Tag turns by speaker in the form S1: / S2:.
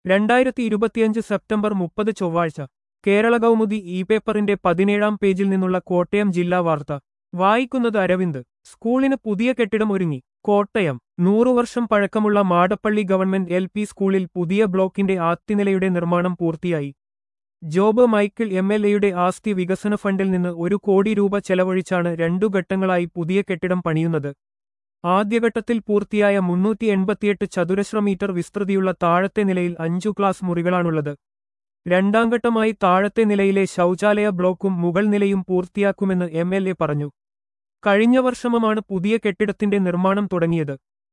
S1: രണ്ടായിരത്തി ഇരുപത്തിയഞ്ച് സെപ്റ്റംബർ മുപ്പത് ചൊവ്വാഴ്ച കേരള കൗമുദി ഇ പേപ്പറിന്റെ പതിനേഴാം പേജിൽ നിന്നുള്ള കോട്ടയം ജില്ലാ വാർത്ത വായിക്കുന്നത് അരവിന്ദ് സ്കൂളിന് പുതിയ കെട്ടിടം ഒരുങ്ങി കോട്ടയം നൂറു വർഷം പഴക്കമുള്ള മാടപ്പള്ളി ഗവൺമെന്റ് എൽ പി സ്കൂളിൽ പുതിയ ബ്ലോക്കിന്റെ ആദ്യനിലയുടെ നിർമ്മാണം പൂർത്തിയായി ജോബ് മൈക്കിൾ എം എൽ എയുടെ ആസ്തി വികസന ഫണ്ടിൽ നിന്ന് ഒരു കോടി രൂപ ചെലവഴിച്ചാണ് രണ്ടു ഘട്ടങ്ങളായി പുതിയ കെട്ടിടം പണിയുന്നത് ആദ്യഘട്ടത്തിൽ പൂർത്തിയായ മുന്നൂറ്റി എൺപത്തിയെട്ട് ചതുരശ്ര മീറ്റർ വിസ്തൃതിയുള്ള താഴത്തെ നിലയിൽ അഞ്ചു ക്ലാസ് മുറികളാണുള്ളത് രണ്ടാം ഘട്ടമായി താഴത്തെ നിലയിലെ ശൗചാലയ ബ്ലോക്കും മുകൾ നിലയും പൂർത്തിയാക്കുമെന്ന് എം എൽ എ പറഞ്ഞു കഴിഞ്ഞ വർഷമാണ് പുതിയ കെട്ടിടത്തിന്റെ നിർമ്മാണം തുടങ്ങിയത്